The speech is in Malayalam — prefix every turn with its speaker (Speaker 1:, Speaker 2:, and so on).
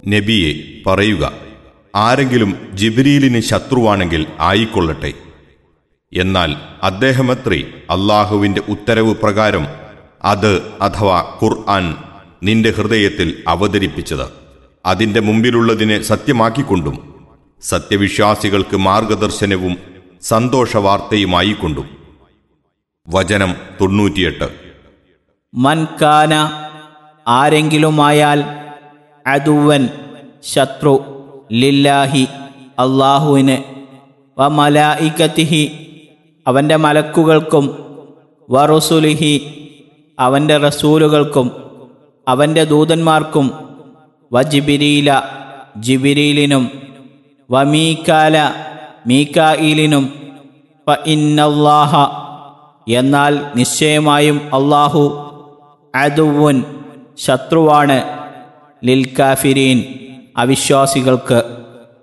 Speaker 1: നബിയെ പറയുക ആരെങ്കിലും ജിബ്രീലിന് ശത്രുവാണെങ്കിൽ ആയിക്കൊള്ളട്ടെ എന്നാൽ അദ്ദേഹമത്രേ അള്ളാഹുവിന്റെ ഉത്തരവ് പ്രകാരം അത് അഥവാ ഖുർആൻ നിന്റെ ഹൃദയത്തിൽ അവതരിപ്പിച്ചത് അതിന്റെ മുമ്പിലുള്ളതിനെ സത്യമാക്കിക്കൊണ്ടും സത്യവിശ്വാസികൾക്ക് മാർഗദർശനവും സന്തോഷവാർത്തയുമായിക്കൊണ്ടും വചനം തൊണ്ണൂറ്റിയെട്ട്
Speaker 2: മൻകാന ആരെങ്കിലുമായാൽ അദുവൻ ശത്രു ലില്ലാഹി അള്ളാഹുവിന് വ മലായിക്കത്തിഹി അവൻ്റെ മലക്കുകൾക്കും വറുസുലിഹി അവൻ്റെ റസൂലുകൾക്കും അവൻ്റെ ദൂതന്മാർക്കും വ ജിബിരീല ജിബിരീലിനും വ മീക്കാല മീക്കായിലിനും ഫ ഇന്നല്ലാഹ എന്നാൽ നിശ്ചയമായും അള്ളാഹു അദുവുൻ ശത്രുവാണ് ലിൽ കാഫിരീൻ അവിശ്വാസികൾക്ക്